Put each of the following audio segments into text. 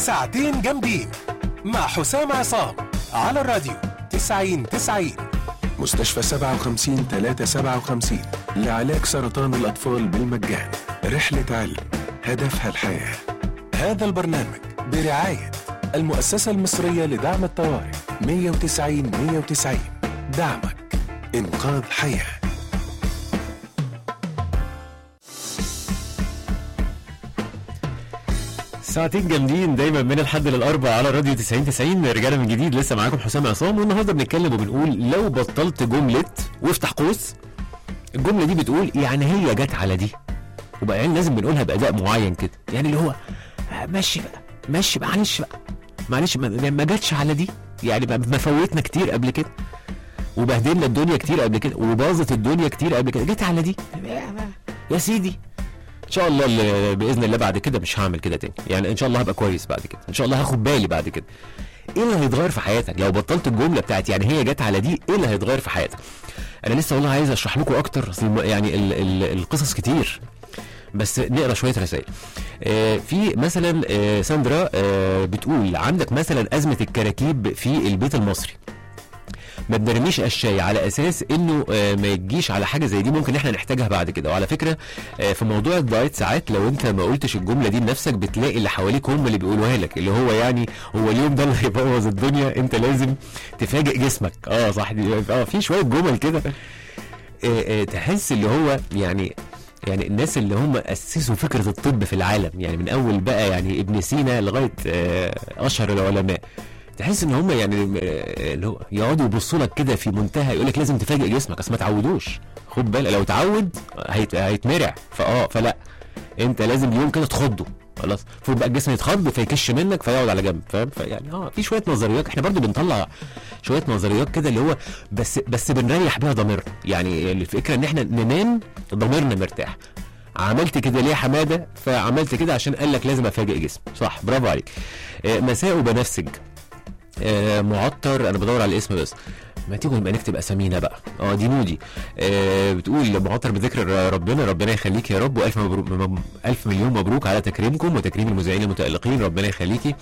ساعتين جامدين مع حسام عصام على الراديو 90 90 مستشفى 57 357 لعلاج سرطان الأطفال بالمجان رحلة علم هدفها الحياة هذا البرنامج برعاية المؤسسة المصرية لدعم الطوارئ 190 190 دعمك إنقاذ حياه ساعتين جامدين دايما من الحد للاربع على راديو 90 90 رجعنا من جديد لسه معاكم حسام عصام والنهارده بنتكلم وبنقول لو بطلت جمله وافتح قوس الجمله دي بتقول يعني هي جت على دي وبعدين لازم بنقولها باداء معين كده يعني اللي هو آه، مشي بقى مشي بقى معلش بقى معلش ما, ما جاتش على دي يعني ما ما فوتنا كتير قبل كده وبهدلنا الدنيا كتير قبل كده وباظت الدنيا كتير قبل كده جت على دي يا سيدي ان شاء الله اللي باذن الله بعد كده مش هعمل كده تاني يعني ان شاء الله هبقى كويس بعد كده ان شاء الله هاخد بالي بعد كده ايه اللي هيتغير في حياتك لو بطلت الجمله بتاعت يعني هي جت على دي ايه اللي هيتغير في حياتك انا لسه والله عايز اشرح لكم اكتر أصل الم- يعني ال ال القصص كتير بس نقرا شويه رسائل آه في مثلا آه ساندرا آه بتقول عندك مثلا ازمه الكراكيب في البيت المصري ما بنرميش الشاي على اساس انه آه، ما يجيش على حاجه زي دي ممكن احنا نحتاجها بعد كده وعلى فكره آه، في موضوع الدايت ساعات لو انت ما قلتش الجمله دي لنفسك بتلاقي اللي حواليك هم اللي بيقولوها لك اللي هو يعني هو اليوم ده اللي هيبوظ الدنيا انت لازم تفاجئ جسمك اه صح دي اه في شويه جمل كده آه، آه، تحس اللي هو يعني يعني الناس اللي هم اسسوا فكره الطب في العالم يعني من اول بقى يعني ابن سينا لغايه آه، اشهر العلماء تحس ان هم يعني آه، اللي هو يقعدوا يبصوا لك كده في منتهى يقول لك لازم تفاجئ جسمك اصل ما تعودوش خد بالك لو تعود هيت- هيتمرع فاه فلا انت لازم اليوم كده تخضه خلاص المفروض بقى الجسم يتخض فيكش منك فيقعد على جنب فاهم فيعني اه في شويه نظريات احنا برضو بنطلع شويه نظريات كده اللي هو بس بس بنريح بيها ضميرنا يعني الفكره ان احنا ننام ضميرنا مرتاح عملت كده ليه يا حماده فعملت كده عشان قال لك لازم افاجئ جسمي صح برافو عليك آه، مساء بنفسج آه، معطر انا بدور على الاسم بس ما تيجوا نبقى نكتب اسامينا بقى اه دي نودي آه بتقول معطر بذكر ربنا ربنا يخليك يا رب والف مبروك م- الف مليون مبروك على تكريمكم وتكريم المذيعين المتالقين ربنا يخليكي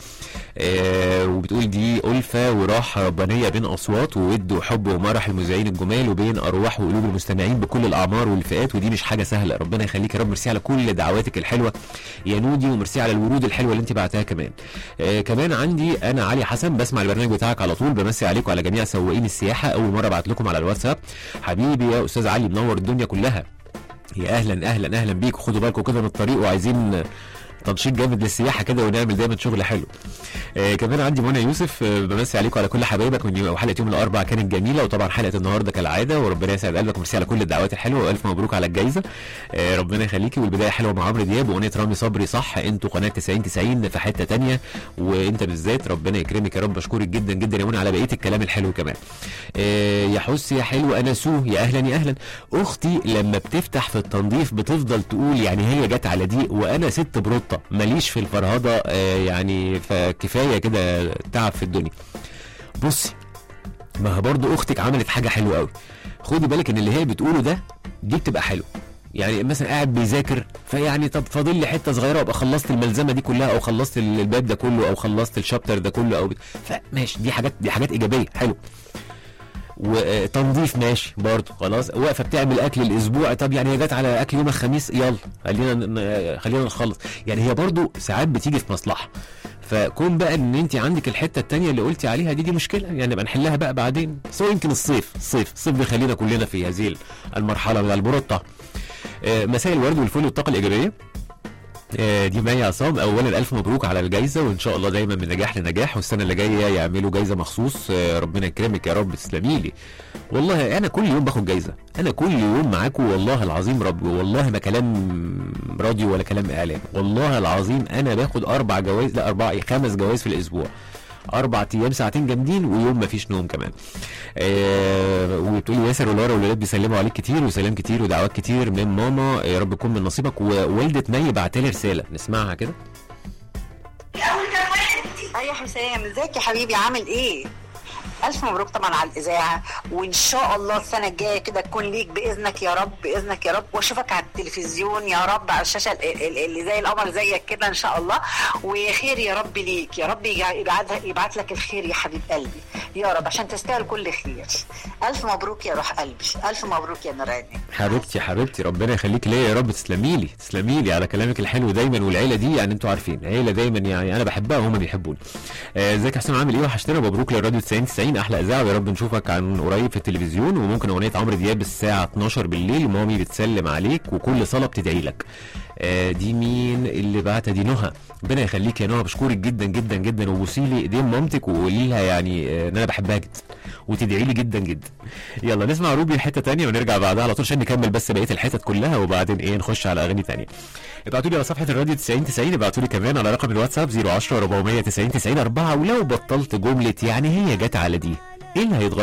آه وبتقول دي ألفة وراحة ربانية بين أصوات وود وحب ومرح المذيعين الجمال وبين أرواح وقلوب المستمعين بكل الأعمار والفئات ودي مش حاجة سهلة ربنا يخليك يا رب ميرسي على كل دعواتك الحلوة يا نودي وميرسي على الورود الحلوة اللي أنت بعتها كمان آه كمان عندي أنا علي حسن بسمع البرنامج بتاعك على طول بمسي عليكم على جميع سواقين السياحة أول مرة أبعت لكم على الواتساب حبيبي يا أستاذ علي منور الدنيا كلها يا اهلا اهلا اهلا بيك خدوا بالكم كده من الطريق وعايزين تنشيط جامد للسياحه كده ونعمل دايما شغل حلو آه كمان عندي منى يوسف آه بمسي عليكم على كل حبايبك من يوم حلقه يوم الاربعاء كانت جميله وطبعا حلقه النهارده كالعاده وربنا يسعد قلبك وميرسي على كل الدعوات الحلوه والف مبروك على الجائزه آه ربنا يخليكي والبدايه حلوه مع عمرو دياب واغنيه رامي صبري صح انتوا قناه 90 90 في حته تانية وانت بالذات ربنا يكرمك يا رب بشكرك جدا جدا يا منى على بقيه الكلام الحلو كمان آه يا حس يا حلو انا سو يا اهلا يا اهلا اختي لما بتفتح في التنظيف بتفضل تقول يعني هي جت على دي وانا ست بروطه ماليش في الفرهده آه يعني فكفايه كده تعب في الدنيا بصي ما هي برضو اختك عملت حاجه حلوه قوي خدي بالك ان اللي هي بتقوله ده دي بتبقى حلوه يعني مثلا قاعد بيذاكر فيعني طب فاضل لي حته صغيره وابقى خلصت الملزمه دي كلها او خلصت الباب ده كله او خلصت الشابتر ده كله او فماشي دي حاجات دي حاجات ايجابيه حلو وتنظيف ماشي برضه خلاص واقفه بتعمل اكل الاسبوع طب يعني هي جت على اكل يوم الخميس يلا خلينا ن- خلينا نخلص يعني هي برضه ساعات بتيجي في مصلحه فكون بقى ان انت عندك الحته التانية اللي قلتي عليها دي دي مشكله يعني نبقى نحلها بقى بعدين بس هو يمكن الصيف الصيف الصيف بيخلينا كلنا في هذه المرحله من البروطه آه، مساء الورد والفل والطاقه الايجابيه آه، دي مي عصام اولا الف مبروك على الجائزه وان شاء الله دايما من نجاح لنجاح والسنه اللي جايه يعملوا جائزه مخصوص آه، ربنا يكرمك يا رب تسلمي لي والله انا كل يوم باخد جايزه انا كل يوم معاكم والله العظيم رب والله ما كلام راديو ولا كلام اعلام والله العظيم انا باخد اربع جوائز لا اربع خمس جوائز في الاسبوع اربع ايام ساعتين جامدين ويوم ما فيش نوم كمان آه وتقولي ياسر ولارا والولاد بيسلموا عليك كتير وسلام كتير ودعوات كتير من ماما يا رب يكون من نصيبك ووالده مي بعتلي رساله نسمعها كده اي حسام ازيك يا حبيبي عامل ايه الف مبروك طبعا على الاذاعه وان شاء الله السنه الجايه كده تكون ليك باذنك يا رب باذنك يا رب واشوفك على التلفزيون يا رب على الشاشه ال- ال- اللي زي القمر زيك كده ان شاء الله وخير يا رب ليك يا رب يجع- يبعت يبعت لك الخير يا حبيب قلبي يا رب عشان تستاهل كل خير الف مبروك يا روح قلبي الف مبروك يا نوراني حبيبتي حبيبتي ربنا يخليك ليا يا رب تسلمي لي تسلمي لي على كلامك الحلو دايما والعيله دي يعني انتوا عارفين عيله دايما يعني انا بحبها وهم بيحبوني آه، ازيك يا حسام عامل ايه وحشتنا مبروك للراديو 90 90 احلى اذاعه ويا رب نشوفك عن قريب في التلفزيون وممكن اغنيه عمرو دياب الساعه 12 بالليل مامي بتسلم عليك وكل صلاه بتدعي لك آه، دي مين اللي بعتها دي نهى ربنا يخليك يا نهى بشكرك جدا جدا جدا وبوسي لي ايدين مامتك وقولي لها يعني آه، ان انا بحبها جدا وتدعي لي جدا جدا يلا نسمع روبي حته تانية ونرجع بعدها على طول عشان نكمل بس بقيه الحتت كلها وبعدين ايه نخش على اغاني تانية ابعتوا لي على صفحه الراديو 90 90 ابعتوا لي كمان على رقم الواتساب 010 490 90 4 ولو بطلت جمله يعني هي جت على دي ايه اللي هيتغير